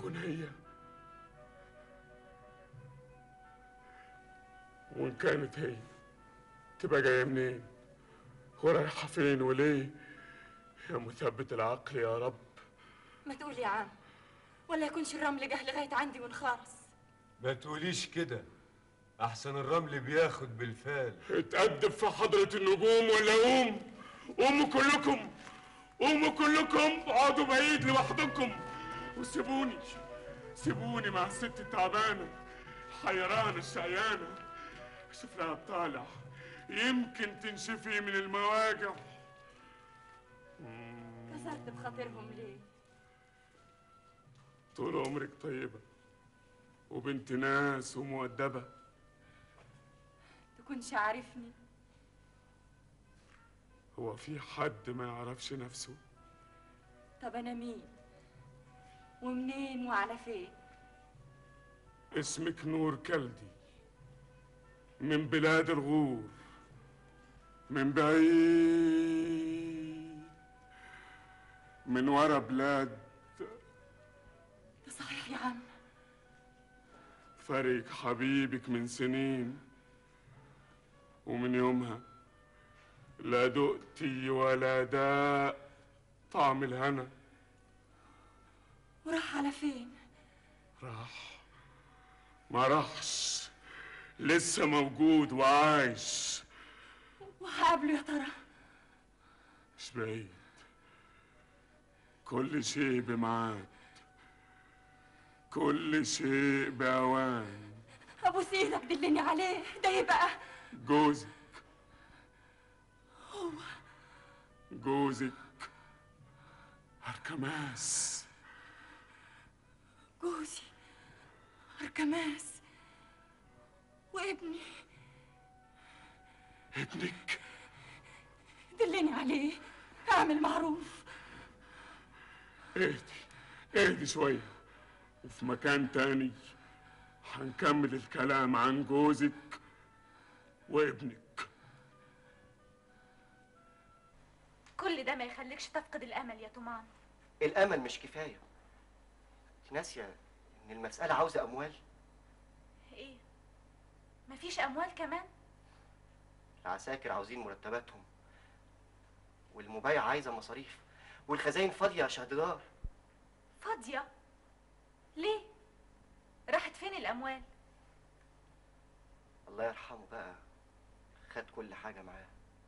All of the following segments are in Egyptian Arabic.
تكون هي وإن كانت هي تبقى جاية منين ورايحة فين وليه يا مثبت العقل يا رب ما تقول يا عم ولا يكونش الرمل جه لغايه عندي وانخرس ما تقوليش كده احسن الرمل بياخد بالفال اتأدب في حضرة النجوم ولا قوم قوموا كلكم قوموا كلكم اقعدوا بعيد لوحدكم وسيبوني سيبوني مع الست التعبانة حيرانة الشقيانة شوف لها طالع يمكن تنشفي من المواجع كسرت بخاطرهم ليه طول عمرك طيبة وبنت ناس ومؤدبة تكونش عارفني هو في حد ما يعرفش نفسه طب انا مين ومنين وعلى فين اسمك نور كلدي من بلاد الغور من بعيد من ورا بلاد ده صحيح يا عم فرق حبيبك من سنين ومن يومها لا دقتي ولا داء طعم الهنا وراح على فين راح ما راحش لسه موجود وعايش وهقابله يا ترى مش بعيد كل شيء بميعاد كل شيء بأوان ابوس ايدك دلني عليه ده يبقى جوزك جوزك أركماس جوزي اركماس وابني ابنك دلني عليه اعمل معروف اهدي اهدي شوية وفي مكان تاني هنكمل الكلام عن جوزك وابنك كل ده ما يخليكش تفقد الامل يا تومان الامل مش كفايه انت ناسيه ان المساله عاوزه اموال ايه مفيش اموال كمان العساكر عاوزين مرتباتهم والمبايع عايزه مصاريف والخزاين فاضيه يا شهددار فاضيه ليه راحت فين الاموال الله يرحمه بقى خد كل حاجه معاه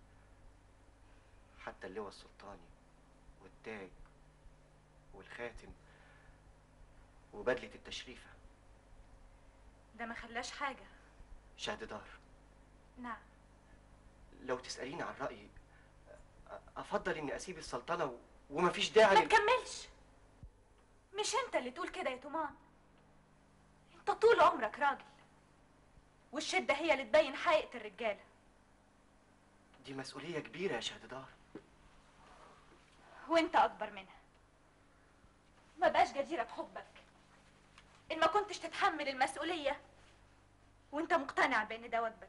حتى اللواء السلطاني والتاج والخاتم وبدله التشريفه ده ما خلاش حاجه شهددار نعم لو تساليني عن رايي أ- افضل اني اسيب السلطنه و... ومفيش داعي ما لل- تكملش مش انت اللي تقول كده يا تومان انت طول عمرك راجل والشده هي اللي تبين حقيقه الرجاله دي مسؤوليه كبيره يا شهددار وانت اكبر منها ما بقاش جديرة بحبك ان ما كنتش تتحمل المسؤولية وانت مقتنع بان ده واجبك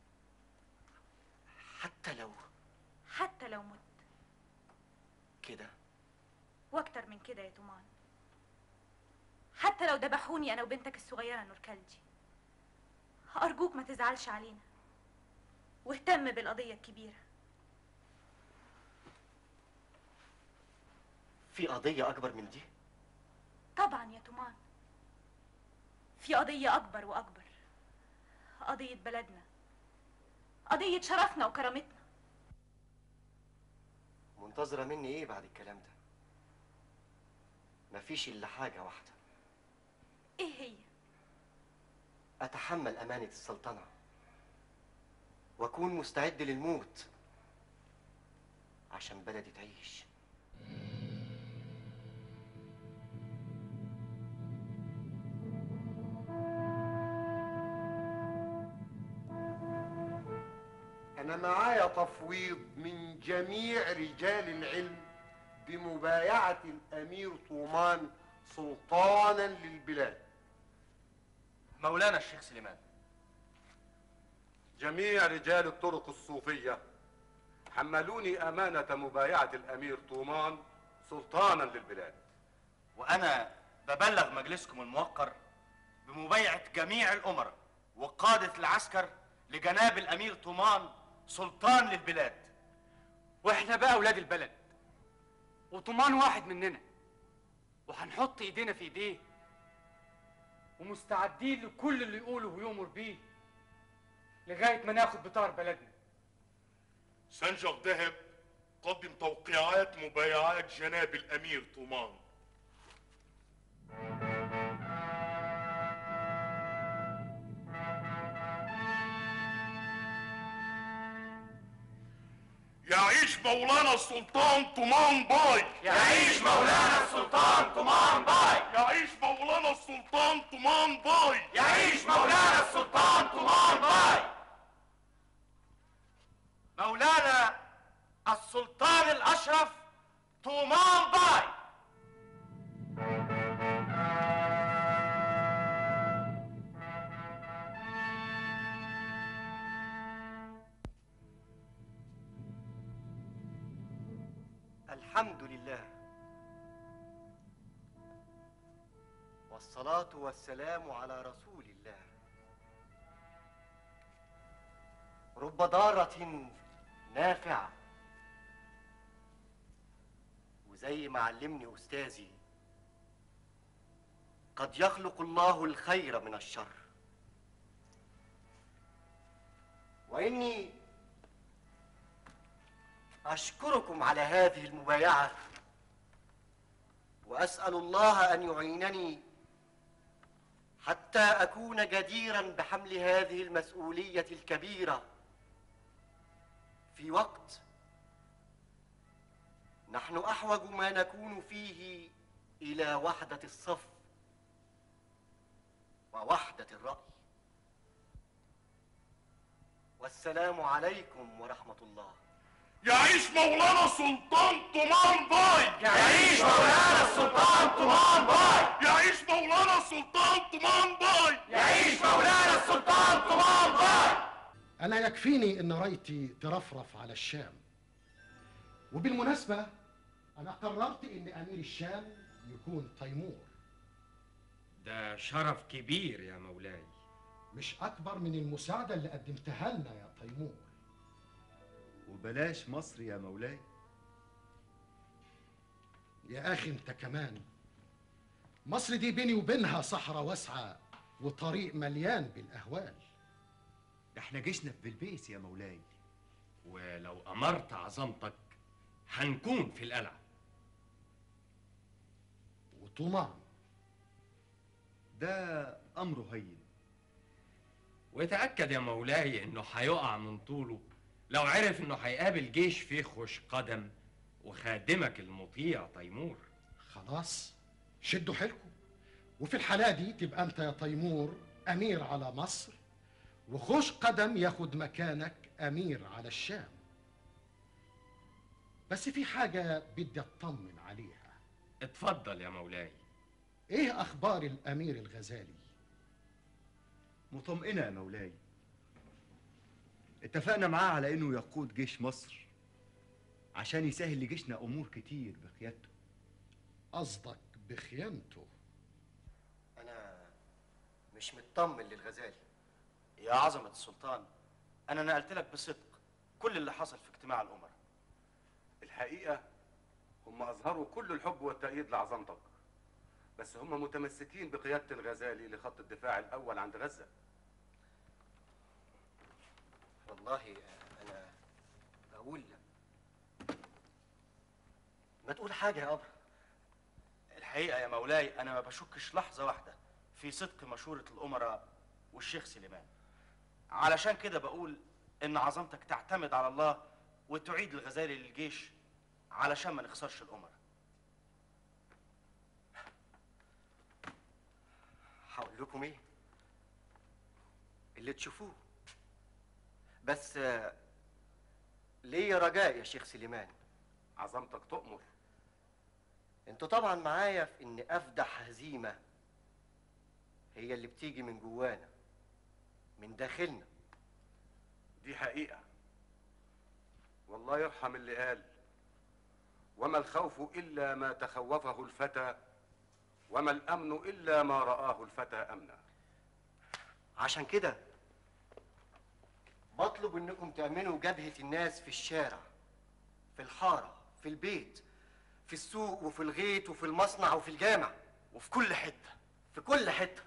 حتى لو حتى لو مت كده واكتر من كده يا تومان حتى لو ذبحوني انا وبنتك الصغيرة نوركلجي ارجوك ما تزعلش علينا واهتم بالقضية الكبيرة في قضيه اكبر من دي طبعا يا تومان في قضية أكبر وأكبر قضية بلدنا قضية شرفنا وكرامتنا منتظره مني ايه بعد الكلام ده مفيش الا حاجه واحده إيه هي؟ اتحمل امانه السلطنه واكون مستعد للموت عشان بلدي تعيش أنا معايا تفويض من جميع رجال العلم بمبايعة الأمير طومان سلطانا للبلاد مولانا الشيخ سليمان جميع رجال الطرق الصوفية حملوني أمانة مبايعة الأمير طومان سلطانا للبلاد وأنا ببلغ مجلسكم الموقر بمبايعة جميع الأمراء وقادة العسكر لجناب الأمير طومان سلطان للبلاد واحنا بقى اولاد البلد وطمان واحد مننا وهنحط ايدينا في ايديه ومستعدين لكل اللي يقوله ويؤمر بيه لغايه ما ناخد بطار بلدنا سنجق ذهب قدم توقيعات مبايعات جناب الأمير طومان يعيش مولانا السلطان طومان باي يعيش مولانا السلطان طومان باي يعيش مولانا السلطان طومان باي يعيش مولانا السلطان طومان باي مولانا السلطان الأشرف طومان باي الحمد لله والصلاة والسلام على رسول الله رب ضارة نافعة وزي ما علمني أستاذي قد يخلق الله الخير من الشر وإني أشكركم على هذه المبايعة وأسأل الله أن يعينني حتى أكون جديرا بحمل هذه المسؤولية الكبيرة في وقت نحن أحوج ما نكون فيه إلى وحدة الصف ووحدة الرأي والسلام عليكم ورحمة الله يعيش مولانا السلطان طومان باي يعيش مولانا السلطان طومان باي يعيش مولانا السلطان طومان باي يعيش مولانا السلطان طومان باي أنا يكفيني إن رايتي ترفرف على الشام وبالمناسبة أنا قررت إن أمير الشام يكون تيمور ده شرف كبير يا مولاي مش أكبر من المساعدة اللي قدمتها لنا يا تيمور وبلاش مصر يا مولاي يا أخي أنت كمان مصر دي بيني وبينها صحراء واسعة وطريق مليان بالأهوال ده احنا جيشنا في بلبيس يا مولاي ولو أمرت عظمتك هنكون في القلعة وطومان ده أمره هين وتأكد يا مولاي إنه هيقع من طوله لو عرف إنه هيقابل جيش فيه خش قدم وخادمك المطيع تيمور خلاص شدوا حيلكم وفي الحالة دي تبقى أنت يا تيمور أمير على مصر وخش قدم ياخد مكانك أمير على الشام بس في حاجة بدي أطمن عليها اتفضل يا مولاي إيه أخبار الأمير الغزالي؟ مطمئنة يا مولاي اتفقنا معاه على انه يقود جيش مصر عشان يسهل لجيشنا امور كتير بقيادته قصدك بخيانته أنا مش مطمن للغزالي يا عظمة السلطان أنا نقلت لك بصدق كل اللي حصل في اجتماع الأمراء الحقيقة هم أظهروا كل الحب والتأييد لعظمتك بس هم متمسكين بقيادة الغزالي لخط الدفاع الأول عند غزة والله أنا بقول ما تقول حاجة يا أبرا الحقيقة يا مولاي أنا ما بشكش لحظة واحدة في صدق مشورة الأمراء والشيخ سليمان علشان كده بقول إن عظمتك تعتمد على الله وتعيد الغزالي للجيش علشان ما نخسرش الأمراء هقول لكم إيه اللي تشوفوه بس آه، ليا رجاء يا شيخ سليمان عظمتك تؤمر انتوا طبعا معايا في ان افدح هزيمه هي اللي بتيجي من جوانا من داخلنا دي حقيقة والله يرحم اللي قال وما الخوف إلا ما تخوفه الفتى وما الامن الا ما راه الفتى امنا عشان كده بطلب انكم تأمنوا جبهة الناس في الشارع في الحارة في البيت في السوق وفي الغيط وفي المصنع وفي الجامع وفي كل حتة في كل حتة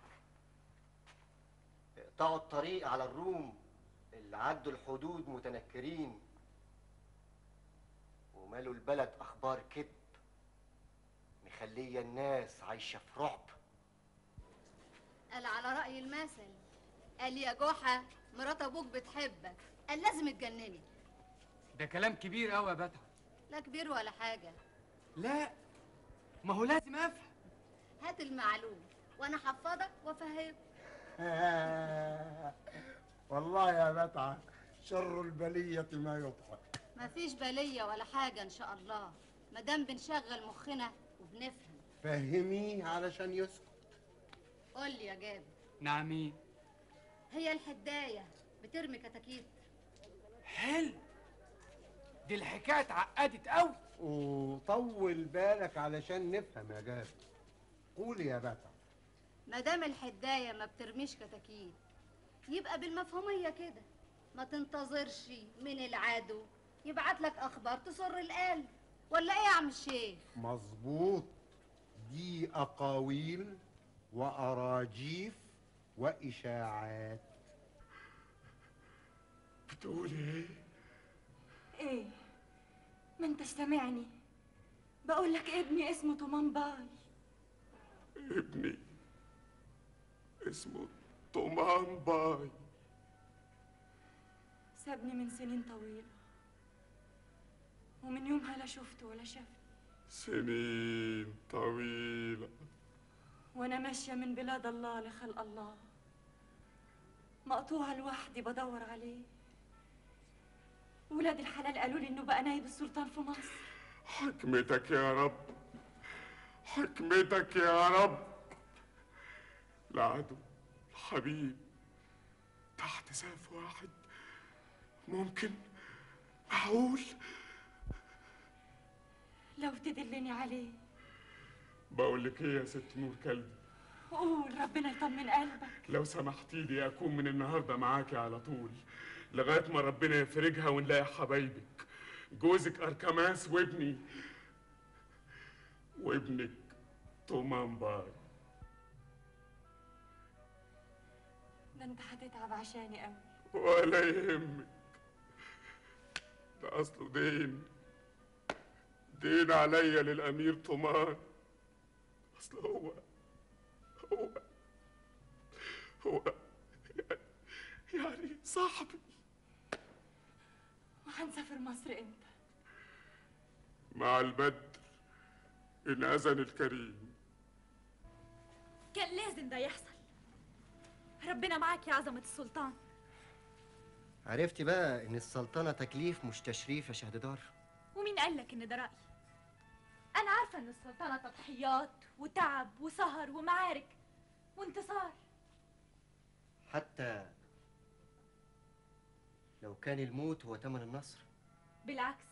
اقطعوا الطريق على الروم اللي عدوا الحدود متنكرين ومالوا البلد اخبار كذب مخليه الناس عايشه في رعب قال على رأي المثل قال يا جحا مرات ابوك بتحبك قال لازم تجنني ده كلام كبير قوي يا بتعه لا كبير ولا حاجة لا ما هو لازم افهم هات المعلوم وانا حفظك وافهمك والله يا متعة شر البلية ما يضحك مفيش بلية ولا حاجة ان شاء الله مادام بنشغل مخنا وبنفهم فهميه علشان يسكت قول لي يا جابر نعمين هي الحداية بترمي كتاكيت حلو دي الحكايه اتعقدت قوي وطول بالك علشان نفهم يا جابر قول يا متعة مادام الحداية ما بترميش كتاكيت يبقى بالمفهومية كده ما تنتظرش من العدو يبعت لك اخبار تسر القلب ولا ايه يا عم الشيخ مظبوط دي أقاويل وأراجيف وإشاعات بتقولي ايه؟ ايه ما انت سامعني بقول لك ابني اسمه طومان باي ابني اسمه طومان باي سابني من سنين طويلة ومن يومها لا شفته ولا شافني سنين طويلة وانا ماشية من بلاد الله لخلق الله مقطوعة لوحدي بدور عليه ولاد الحلال قالوا لي انه بقى نايب السلطان في مصر حكمتك يا رب حكمتك يا رب العدو الحبيب تحت سقف واحد ممكن معقول لو تدلني عليه بقول لك ايه يا ست نور كلبي قول ربنا يطمن قلبك لو سمحتي لي اكون من النهارده معاكي على طول لغايه ما ربنا يفرجها ونلاقي حبايبك جوزك اركماس وابني وابنك تومان باي ده انت هتتعب عشاني قوي ولا يهمك ده اصله دين دين عليا للامير طومان اصل هو هو هو يعني صاحبي وهنسافر مصر امتى مع البدر إن أذن الكريم كان لازم ده يحصل ربنا معاك يا عظمة السلطان عرفتي بقى ان السلطنه تكليف مش تشريف يا شهددار ومين قال لك ان ده رأيي انا عارفة ان السلطنة تضحيات وتعب وسهر ومعارك وانتصار حتى لو كان الموت هو ثمن النصر بالعكس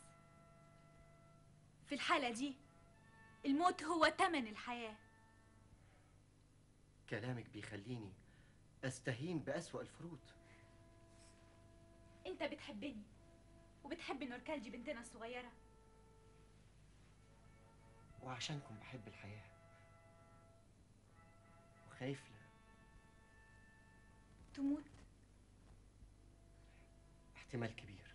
في الحالة دي الموت هو تمن الحياة كلامك بيخليني استهين بأسوأ الفروض انت بتحبني وبتحب نوركالجي بنتنا الصغيرة وعشانكم بحب الحياة وخايف لا تموت احتمال كبير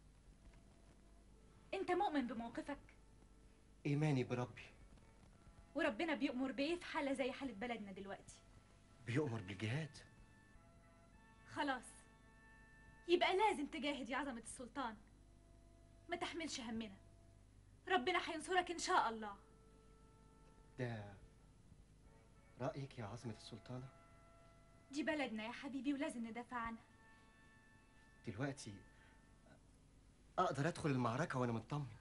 انت مؤمن بموقفك إيماني بربي وربنا بيأمر بإيه في حالة زي حالة بلدنا دلوقتي بيؤمر بالجهاد خلاص يبقى لازم تجاهد يا عظمة السلطان ما تحملش همنا ربنا هينصرك إن شاء الله ده رأيك يا عظمة السلطانة دي بلدنا يا حبيبي ولازم ندافع عنها دلوقتي أقدر أدخل المعركة وأنا مطمن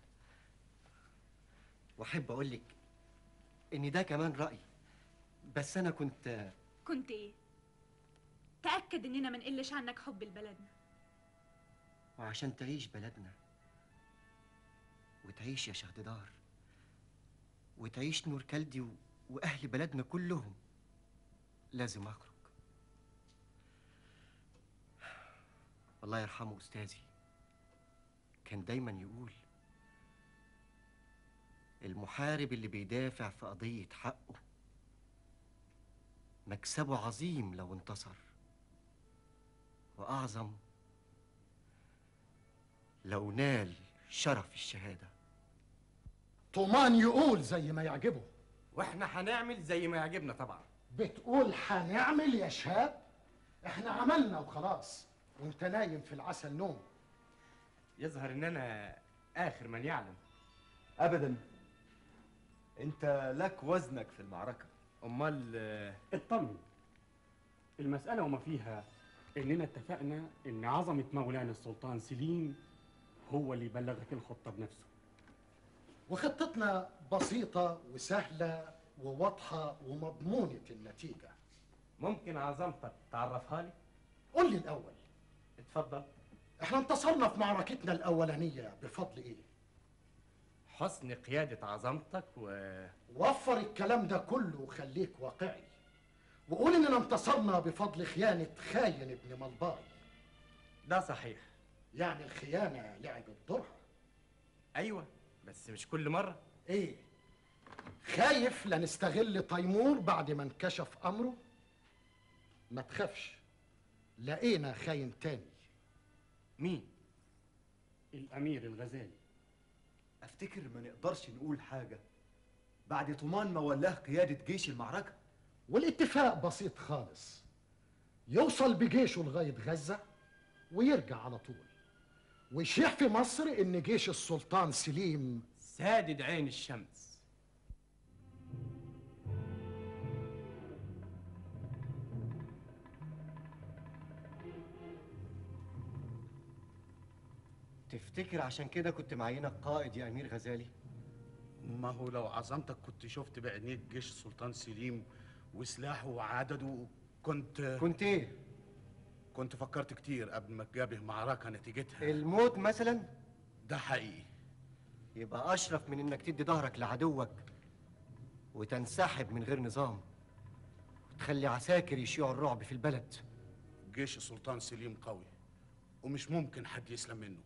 وأحب أقولك إن ده كمان رأيي بس أنا كنت كنت إيه؟ تأكد إننا ما نقلش عنك حب لبلدنا وعشان تعيش بلدنا وتعيش يا شهددار وتعيش نور كلدي و... واهل بلدنا كلهم لازم اخرج الله يرحمه استاذي كان دايما يقول المحارب اللي بيدافع في قضيه حقه مكسبه عظيم لو انتصر واعظم لو نال شرف الشهاده طومان يقول زي ما يعجبه واحنا هنعمل زي ما يعجبنا طبعا بتقول هنعمل يا شهاب احنا عملنا وخلاص وانت نايم في العسل نوم يظهر ان انا اخر من يعلم ابدا انت لك وزنك في المعركه امال اطمن المسألة وما فيها إننا اتفقنا إن عظمة مولانا السلطان سليم هو اللي بلغك الخطة بنفسه وخطتنا بسيطة وسهلة وواضحة ومضمونة النتيجة ممكن عظمتك تعرفها لي قول لي الأول اتفضل احنا انتصرنا في معركتنا الأولانية بفضل إيه؟ حسن قيادة عظمتك و وفر الكلام ده كله وخليك واقعي وقول إننا انتصرنا بفضل خيانة خاين ابن ملباي ده صحيح يعني الخيانة لعبت دورها ايوه بس مش كل مرة ايه خايف لنستغل تيمور بعد ما انكشف امره ما تخافش لقينا خاين تاني مين الأمير الغزالي افتكر ما نقدرش نقول حاجه بعد طومان ما ولاه قياده جيش المعركه والاتفاق بسيط خالص يوصل بجيشه لغاية غزة ويرجع على طول ويشيع في مصر ان جيش السلطان سليم سادد عين الشمس تفتكر عشان كده كنت معينك قائد يا امير غزالي ما هو لو عظمتك كنت شفت بعينيك جيش السلطان سليم وسلاحه وعدده كنت كنت ايه كنت فكرت كتير قبل ما تجابه معركة نتيجتها الموت مثلا ده حقيقي يبقى اشرف من انك تدي ظهرك لعدوك وتنسحب من غير نظام وتخلي عساكر يشيعوا الرعب في البلد جيش السلطان سليم قوي ومش ممكن حد يسلم منه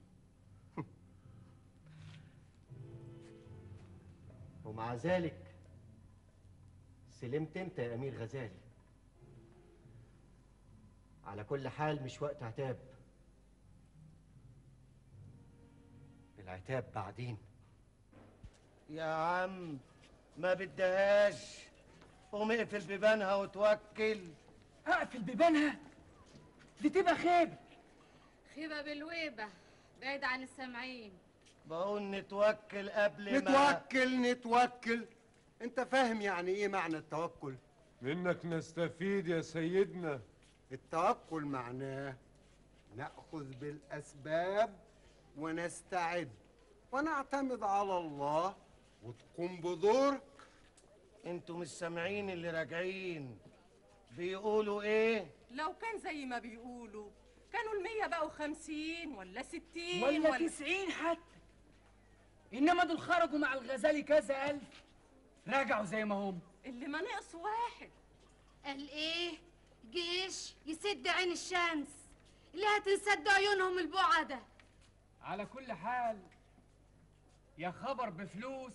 ومع ذلك سلمت انت يا امير غزالي على كل حال مش وقت عتاب العتاب بعدين يا عم ما بدهاش قوم اقفل بيبانها وتوكل اقفل بيبانها دي تبقى خيبه خيبة بالويبة بعيد عن السامعين بقول نتوكل قبل ما نتوكل نتوكل انت فاهم يعني ايه معنى التوكل منك نستفيد يا سيدنا التوكل معناه ناخذ بالاسباب ونستعد ونعتمد على الله وتقوم بدورك انتوا مش سامعين اللي راجعين بيقولوا ايه لو كان زي ما بيقولوا كانوا المية بقوا خمسين ولا ستين ولا تسعين حتى انما دول خرجوا مع الغزالي كذا الف رجعوا زي ما هم اللي ما نقص واحد قال ايه جيش يسد عين الشمس اللي هتنسد عيونهم البعدة على كل حال يا خبر بفلوس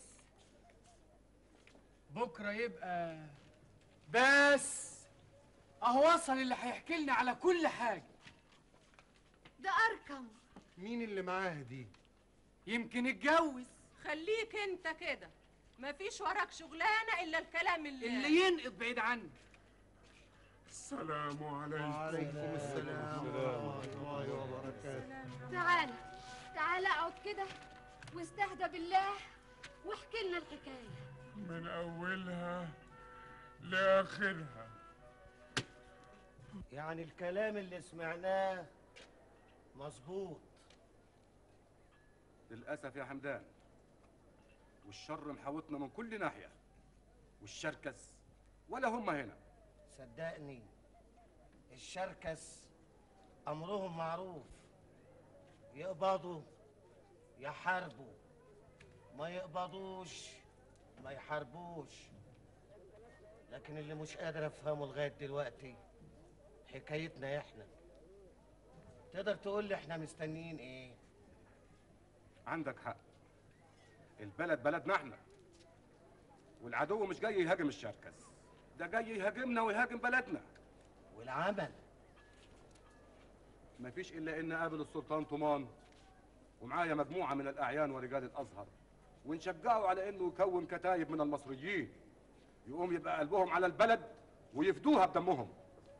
بكره يبقى بس اهو وصل اللي هيحكي لنا على كل حاجه ده اركم مين اللي معاها دي يمكن اتجوز خليك انت كده مفيش وراك شغلانة الا الكلام اللي اللي ينقض بعيد عنك السلام عليكم وعليكم السلام ورحمة الله وبركاته تعال تعال اقعد كده واستهدى بالله واحكي لنا الحكاية من أولها لآخرها يعني الكلام اللي سمعناه مظبوط للأسف يا حمدان والشر محاوطنا من كل ناحية والشركس ولا هم هنا صدقني الشركس امرهم معروف يقبضوا يحاربوا ما يقبضوش ما يحاربوش لكن اللي مش قادر افهمه لغايه دلوقتي حكايتنا احنا تقدر تقول لي احنا مستنيين ايه عندك حق البلد بلدنا احنا والعدو مش جاي يهاجم الشركس ده جاي يهاجمنا ويهاجم بلدنا والعمل مفيش الا ان قابل السلطان طومان ومعايا مجموعه من الاعيان ورجال الازهر ونشجعه على انه يكون كتايب من المصريين يقوم يبقى قلبهم على البلد ويفدوها بدمهم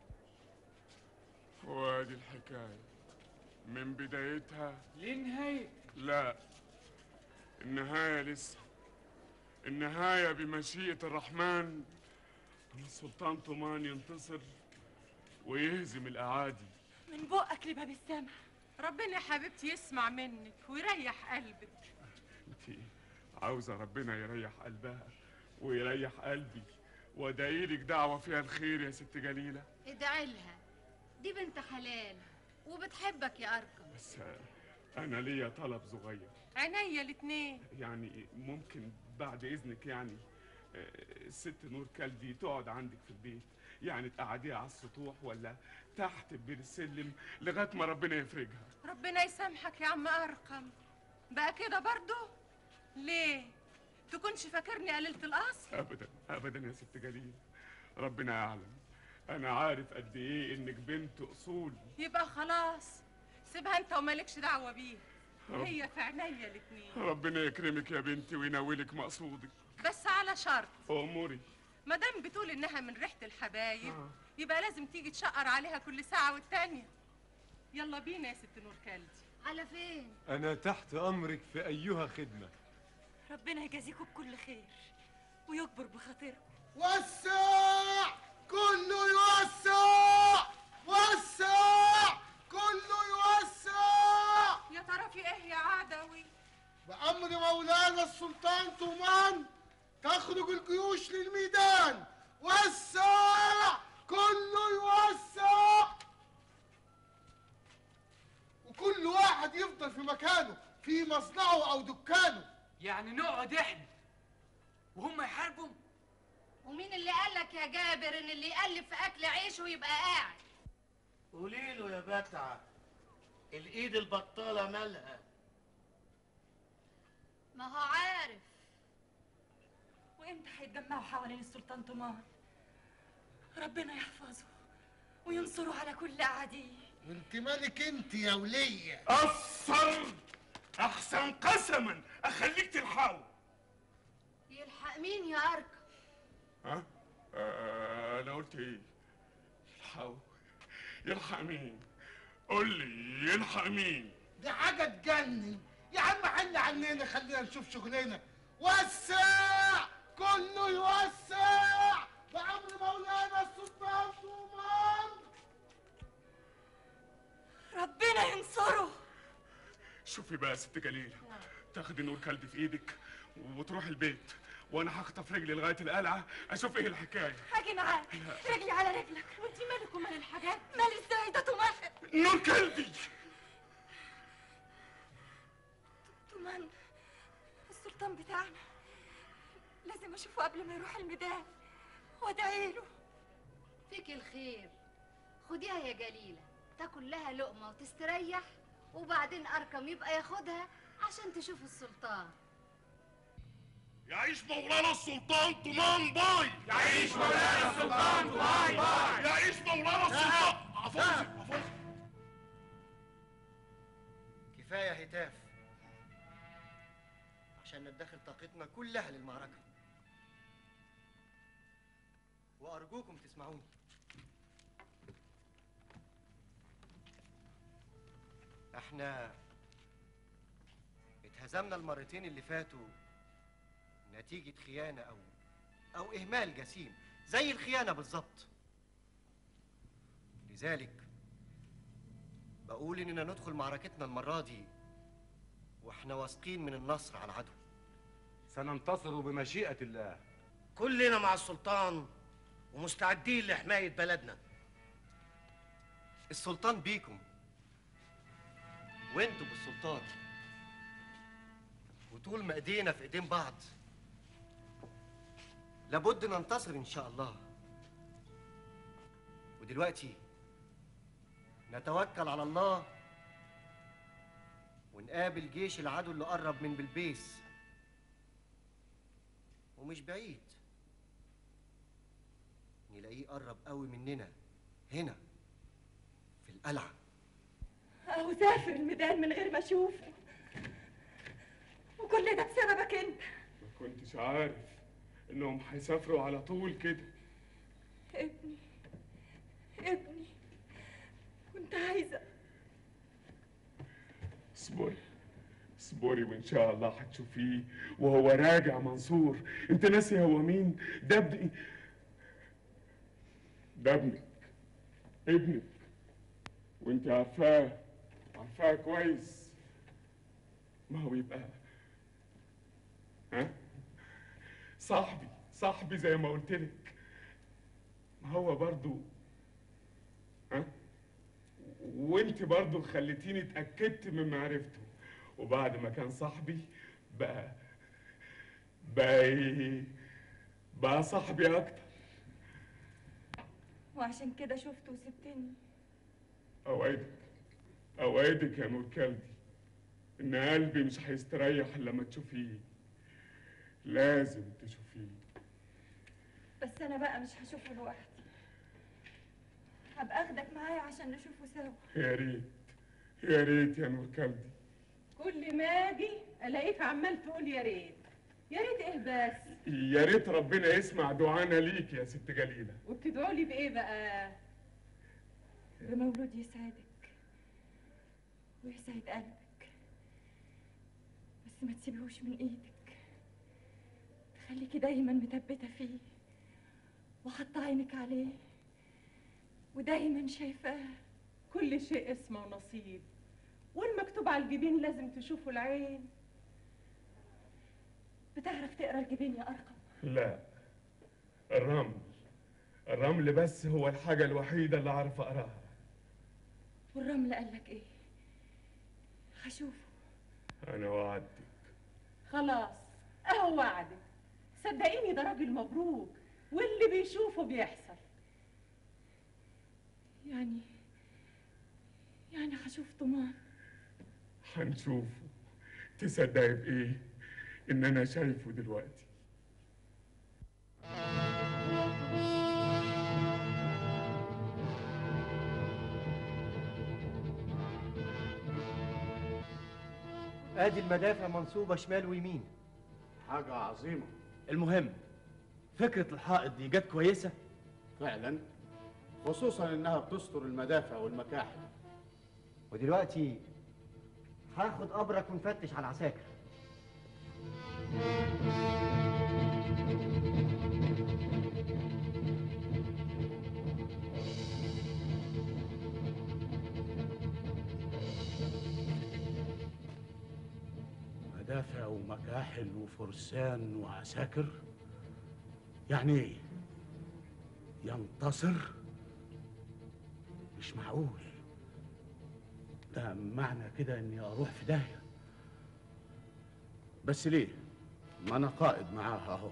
وادي الحكاية من بدايتها لنهاية لا النهاية لسه النهاية بمشيئة الرحمن إن السلطان طومان ينتصر ويهزم الأعادي من بقك لباب السما ربنا يا حبيبتي يسمع منك ويريح قلبك انت عاوزة ربنا يريح قلبها ويريح قلبي وادعيلك دعوة فيها الخير يا ست جليلة ادعي لها دي بنت حلال وبتحبك يا أركم بس أنا ليا طلب صغير عينيا الاتنين يعني ممكن بعد إذنك يعني آه، الست نور كلدي تقعد عندك في البيت يعني تقعديها على السطوح ولا تحت بين السلم لغاية ما ربنا يفرجها ربنا يسامحك يا عم ارقم بقى كده برضو ليه تكونش فاكرني قليلة الاصل أبدا أبدا يا ست جليل ربنا يعلم أنا عارف قد إيه إنك بنت أصول يبقى خلاص سيبها انت ومالكش دعوة بيه رب- هي في عينيا الاتنين ربنا يكرمك يا بنتي وينولك مقصودك بس على شرط أموري ما دام بتقول انها من ريحة الحبايب يبقى لازم تيجي تشقر عليها كل ساعة والتانية يلا بينا يا ست نور كالدي على فين أنا تحت أمرك في أيها خدمة ربنا يجازيكم بكل خير ويكبر بخاطركم وسع كله يوسع وسع كله يوسع يا ترى في ايه يا عدوي بأمر مولانا السلطان طومان تخرج الجيوش للميدان وسع كله يوسع وكل واحد يفضل في مكانه في مصنعه أو دكانه يعني نقعد احنا وهم يحاربوا ومين اللي قالك يا جابر ان اللي يقلب في اكل عيشه يبقى قاعد قولي له يا بتعه الايد البطاله مالها ما هو عارف وامتى هيتجمعوا حوالين السلطان طومان ربنا يحفظه وينصره على كل أعاديه انت مالك انت يا وليه أفصل أحسن قسما أخليك تلحقه يلحق مين يا أركم ها؟ آه أنا قلت إيه؟ يلحقه يلحق مين؟ قول لي يلحق مين؟ دي حاجة تجنن يا عم حل عننا خلينا نشوف شغلنا وسع كله يوسع بأمر مولانا السلطان طومان ربنا ينصره شوفي بقى يا ست جليل تاخدي نور كلبي في ايدك وتروح البيت وانا هخطف رجلي لغايه القلعه اشوف ايه الحكايه هاجي معاك رجلي على رجلك وانت مالك ومال الحاجات مال ازاي ده طومان نور كلبي طومان السلطان بتاعنا لازم اشوفه قبل ما يروح الميدان وادعي له فيك الخير خديها يا جليلة تاكل لها لقمة وتستريح وبعدين أركم يبقى ياخدها عشان تشوف السلطان يعيش مولانا السلطان طومان باي يعيش مولانا السلطان طومان باي. يعيش مولانا السلطان عفوزي عفوزي كفايه هتاف عشان ندخل طاقتنا كلها للمعركه وارجوكم تسمعوني احنا اتهزمنا المرتين اللي فاتوا نتيجة خيانة أو أو إهمال جسيم زي الخيانة بالظبط لذلك بقول إننا ندخل معركتنا المرة دي وإحنا واثقين من النصر على العدو سننتصر بمشيئة الله كلنا مع السلطان ومستعدين لحماية بلدنا السلطان بيكم وانتوا بالسلطان وطول ما ايدينا في ايدين بعض لابد ننتصر ان شاء الله ودلوقتي نتوكل على الله ونقابل جيش العدو اللي قرب من بلبيس ومش بعيد نلاقيه قرب قوي مننا هنا في القلعه أو سافر الميدان من غير ما أشوفه وكل ده بسببك أنت ما كنتش عارف انهم هيسافروا على طول كده ابني ابني كنت عايزة اصبري اصبري وان شاء الله هتشوفيه وهو راجع منصور انت ناسي هو مين ده ابني ده ابنك ابنك وانت عارفاه عارفاه كويس ما هو يبقى ها صاحبي صاحبي زي ما قلت لك ما هو برضو ها وانت برضو خليتيني اتاكدت من معرفته وبعد ما كان صاحبي بقى بقى ايه بقى صاحبي اكتر وعشان كده شفته وسبتني اوعدك اوعدك يا نور كلبي ان قلبي مش هيستريح الا لما تشوفيه لازم تشوفيه بس أنا بقى مش هشوفه لوحدي هبقى أخدك معايا عشان نشوفه سوا يا ريت يا ريت يا نور كلبي كل ما اجي الاقيك عمال تقول يا ريت يا ريت ايه بس يا ريت ربنا يسمع دعانا ليك يا ست جليله وبتدعوا لي بايه بقى بمولود يسعدك ويسعد قلبك بس ما تسيبهوش من ايدك تخليكي دايما مثبته فيه وحاطه عينك عليه ودايما شايفاه كل شيء اسمه ونصيب والمكتوب على الجبين لازم تشوفه العين بتعرف تقرا الجبين يا ارقم لا الرمل الرمل بس هو الحاجة الوحيدة اللي أعرف أقراها والرمل قال لك ايه هشوفه أنا وعدتك خلاص اهو وعدك صدقيني ده راجل مبروك واللي بيشوفه بيحصل يعني يعني هشوف طمان هنشوفه تصدقي بإيه إن أنا شايفه دلوقتي ادي المدافع منصوبه شمال ويمين حاجة عظيمة المهم فكرة الحائط دي جت كويسة فعلا خصوصا انها بتستر المدافع والمكاحل ودلوقتي هاخد قبرك ونفتش على العساكر مدافع ومكاحل وفرسان وعساكر يعني ايه ينتصر مش معقول ده معنى كده اني اروح في داهيه بس ليه ما انا قائد معاه اهو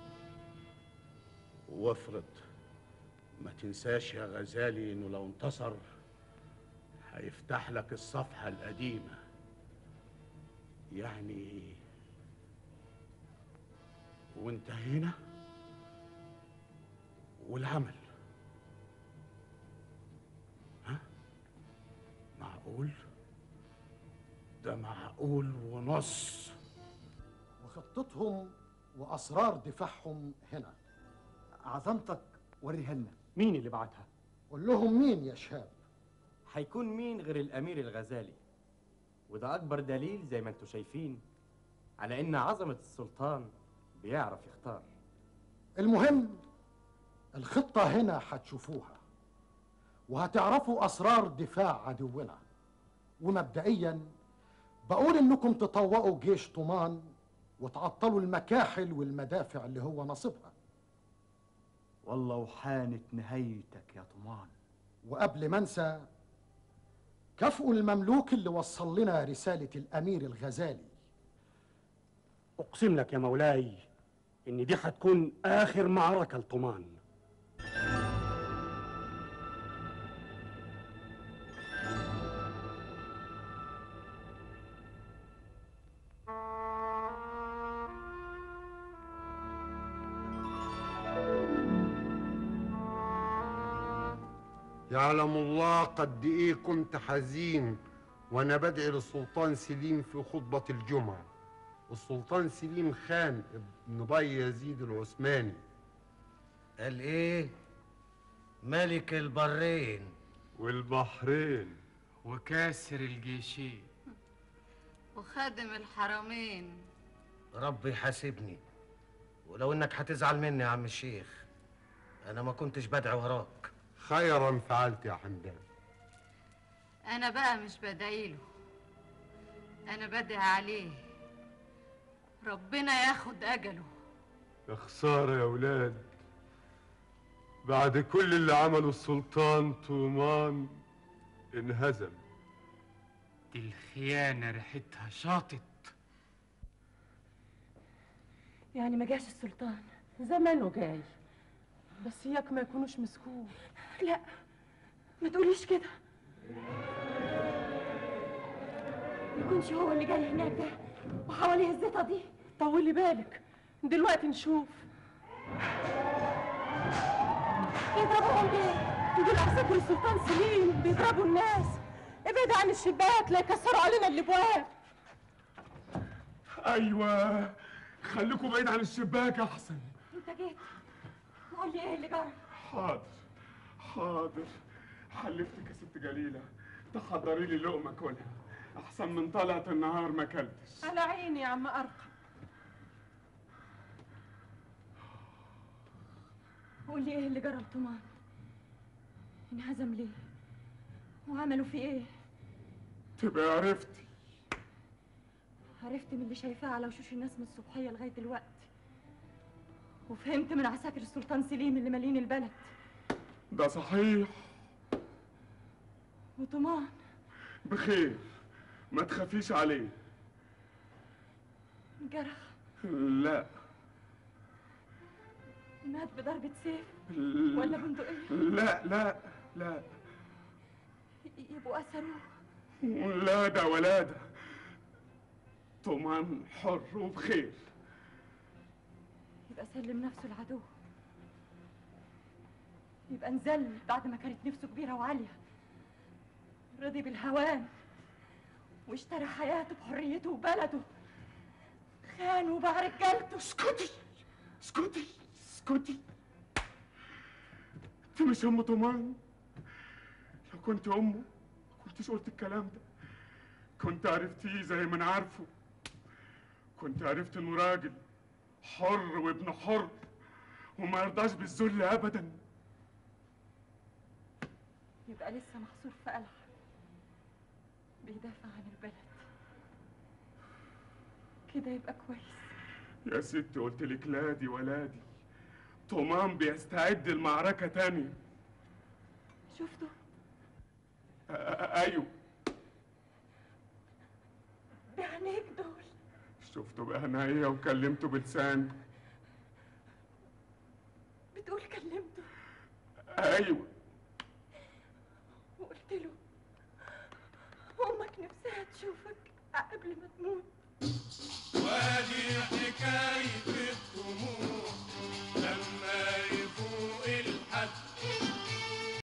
وافرض ما تنساش يا غزالي انه لو انتصر هيفتح لك الصفحه القديمه يعني وانت هنا والعمل ها معقول ده معقول ونص وخطتهم وأسرار دفاعهم هنا عظمتك وريها لنا مين اللي بعتها قول لهم مين يا شهاب هيكون مين غير الأمير الغزالي وده أكبر دليل زي ما انتوا شايفين على إن عظمة السلطان بيعرف يختار المهم الخطة هنا هتشوفوها وهتعرفوا أسرار دفاع عدونا ومبدئيا بقول إنكم تطوقوا جيش طومان وتعطلوا المكاحل والمدافع اللي هو نصيبها والله وحانت نهايتك يا طمان وقبل ما انسى كافئوا المملوك اللي وصل لنا رسالة الأمير الغزالي أقسم لك يا مولاي إن دي هتكون آخر معركة لطومان يعلم الله قد ايه كنت حزين وانا بدعي للسلطان سليم في خطبة الجمعة السلطان سليم خان ابن بي يزيد العثماني قال ايه ملك البرين والبحرين وكاسر الجيشين وخادم الحرمين ربي يحاسبني ولو انك هتزعل مني يا عم الشيخ انا ما كنتش بدعي وراك خيرا فعلت يا حمدان انا بقى مش بدعيله انا بدعي عليه ربنا ياخد اجله يا خسارة يا ولاد بعد كل اللي عمله السلطان طومان انهزم دي الخيانة ريحتها شاطت يعني ما جاش السلطان زمانه جاي بس اياك ما يكونوش مسكوه لا ما تقوليش كده يكونش هو اللي جاي هناك ده وحواليه الزيطه دي طولي بالك دلوقتي نشوف يضربوهم ليه؟ دول عساكر السلطان سليم بيضربوا الناس ابعد عن الشباك لا يكسروا علينا الابواب ايوه خليكوا بعيد عن الشباك احسن انت جيت قول لي ايه اللي جرى حاضر حاضر حلفتك يا ست جليله تحضري لي لقمه كلها احسن من طلعت النهار ما اكلتش على عيني يا عم ارقم قول لي ايه اللي جرى لطومان انهزم ليه وعملوا فيه ايه تبقى عرفتي عرفت من اللي شايفاه على وشوش الناس من الصبحيه لغايه دلوقتي وفهمت من عساكر السلطان سليم اللي مالين البلد ده صحيح وطومان بخير ما تخافيش عليه جرح لا مات بضربة سيف لا. ولا بندقية لا لا لا يبقوا أسروه لا ده ولا ده طمان حر وبخير يبقى سلم نفسه العدو يبقى انزل بعد ما كانت نفسه كبيرة وعالية رضي بالهوان واشترى حياته بحريته وبلده خان وباع رجالته اسكتي اسكتي اسكتي انت مش ام طمان لو كنت امه ما كنتش قلت الكلام ده كنت عرفتيه زي ما انا عارفه كنت عرفت انه راجل حر وابن حر وما يرضاش بالذل ابدا يبقى لسه محصور في قلعة بيدافع عن البلد كده يبقى كويس يا ست قلت لك لا دي ولا دي طمان بيستعد لمعركة تانية شفته أ- أ- ايوه بعينيك دول شفته بعناية وكلمته بلساني بتقول كلمته ايوه وقلت له امك نفسها تشوفك قبل ما تموت